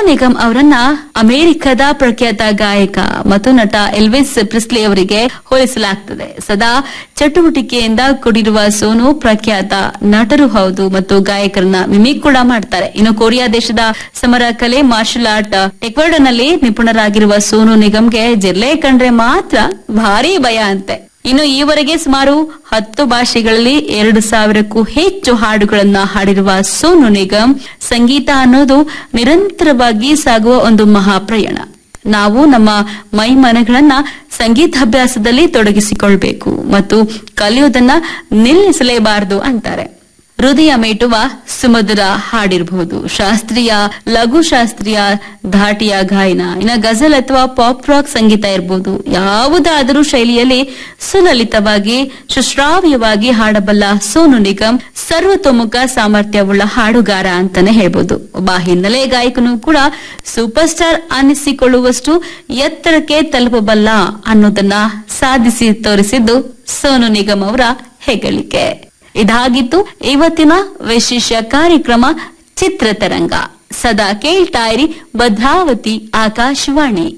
ನಿಗಮ್ ಅವರನ್ನ ಅಮೆರಿಕದ ಪ್ರಖ್ಯಾತ ಗಾಯಕ ಮತ್ತು ನಟ ಎಲ್ವಿಸ್ ಪ್ರಿಸ್ಲಿ ಅವರಿಗೆ ಹೋಲಿಸಲಾಗ್ತದೆ ಸದಾ ಚಟುವಟಿಕೆಯಿಂದ ಕೂಡಿರುವ ಸೋನು ಪ್ರಖ್ಯಾತ ನಟರು ಹೌದು ಮತ್ತು ಗಾಯಕರನ್ನ ಮಿಮಿಕ್ ಕೂಡ ಮಾಡ್ತಾರೆ ಇನ್ನು ಕೊರಿಯಾ ದೇಶದ ಸಮರ ಕಲೆ ಮಾರ್ಷಲ್ ಆರ್ಟ್ ಟೆಕ್ವರ್ಡನಲ್ಲಿ ನಿಪುಣರಾಗಿರುವ ಸೋನು ನಿಗಮ್ಗೆ ಜಿರ್ಲೆ ಕಂಡ್ರೆ ಮಾತ್ರ ಭಾರಿ ಭಯ ಅಂತೆ ಇನ್ನು ಈವರೆಗೆ ಸುಮಾರು ಹತ್ತು ಭಾಷೆಗಳಲ್ಲಿ ಎರಡು ಸಾವಿರಕ್ಕೂ ಹೆಚ್ಚು ಹಾಡುಗಳನ್ನ ಹಾಡಿರುವ ಸೋನು ನಿಗಮ್ ಸಂಗೀತ ಅನ್ನೋದು ನಿರಂತರವಾಗಿ ಸಾಗುವ ಒಂದು ಮಹಾಪ್ರಯಾಣ ನಾವು ನಮ್ಮ ಮೈ ಮನಗಳನ್ನ ಸಂಗೀತಾಭ್ಯಾಸದಲ್ಲಿ ತೊಡಗಿಸಿಕೊಳ್ಬೇಕು ಮತ್ತು ಕಲಿಯೋದನ್ನ ನಿಲ್ಲಿಸಲೇಬಾರದು ಅಂತಾರೆ ಹೃದಯ ಮೇಟುವ ಸುಮಧುರ ಹಾಡಿರಬಹುದು ಶಾಸ್ತ್ರೀಯ ಲಘು ಶಾಸ್ತ್ರೀಯ ಧಾಟಿಯ ಗಾಯನ ಇನ್ನ ಗಜಲ್ ಅಥವಾ ಪಾಪ್ ರಾಕ್ ಸಂಗೀತ ಇರಬಹುದು ಯಾವುದಾದರೂ ಶೈಲಿಯಲ್ಲಿ ಸುಲಲಿತವಾಗಿ ಸುಶ್ರಾವ್ಯವಾಗಿ ಹಾಡಬಲ್ಲ ಸೋನು ನಿಗಮ್ ಸರ್ವತೋಮುಖ ಸಾಮರ್ಥ್ಯವುಳ್ಳ ಹಾಡುಗಾರ ಅಂತಾನೆ ಹೇಳ್ಬೋದು ಒಬ್ಬ ಹಿನ್ನೆಲೆ ಗಾಯಕನು ಕೂಡ ಸೂಪರ್ ಸ್ಟಾರ್ ಅನ್ನಿಸಿಕೊಳ್ಳುವಷ್ಟು ಎತ್ತರಕ್ಕೆ ತಲುಪಬಲ್ಲ ಅನ್ನೋದನ್ನ ಸಾಧಿಸಿ ತೋರಿಸಿದ್ದು ಸೋನು ನಿಗಮ್ ಅವರ ಹೆಗ್ಗಳಿಕೆ ಇದಾಗಿತ್ತು ಇವತ್ತಿನ ವಿಶೇಷ ಕಾರ್ಯಕ್ರಮ ಚಿತ್ರತರಂಗ ಸದಾ ಕೇಳ್ತಾ ಇರಿ ಭದ್ರಾವತಿ ಆಕಾಶವಾಣಿ